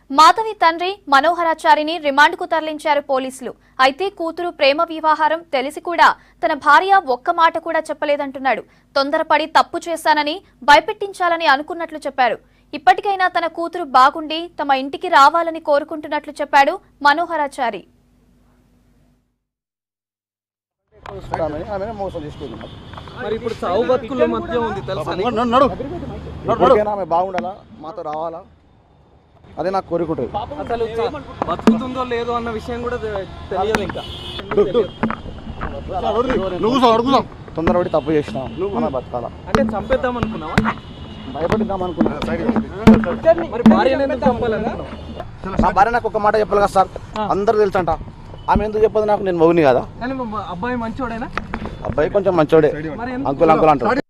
మాధవి తండ్రి మనోహరాచారిని రిమాండ్కు తరలించారు పోలీసులు అయితే కూతురు ప్రేమ వివాహారం తెలిసి కూడా తన భార్య ఒక్క మాట కూడా చెప్పలేదంటున్నాడు తొందరపడి తప్పు చేశానని భయపెట్టించాలని అనుకున్నట్లు చెప్పారు ఇప్పటికైనా తన కూతురు బాగుండి తమ ఇంటికి రావాలని కోరుకుంటున్నట్లు చెప్పాడు మనోహరాచారి ఆమె ఆమె మోసం చేసుకుంది మరి ఇప్పుడు చావు బతుకుల మధ్య ఉంది తెలుసా నీకు? నడు నడు ఇప్పటికైనా ఆమె బాగుండాలా మాతో రావాలా అదే నాకు కోరిక ఉంటుంది అసలు చ- బతుకుతుందో లేదో అన్న విషయం కూడా తె- తెలియదు ఇంకా నువ్వు అడుగుదాం తొందరపడి తప్పు చేసినా ఆమె బతకాలా అంటే చంపేద్దాం అనుకున్నావా భయపడిద్దాం అనుకున్నా మరి భార్యను ఎందుకు చంపాలనుకున్నావు నా భార్య నాకు ఒక మాట చెప్పాలి కదా సార్ అందరు తెలుసంట ఆమె ఎందుకు చెప్పదు నాకు నేను మౌని కదా కానీ మా అబ్బాయి మంచోడేనా అబ్బాయి కొంచెం మంచోడే మరి ఎందుకు అంకుల్ అంకుల్ అంటాడు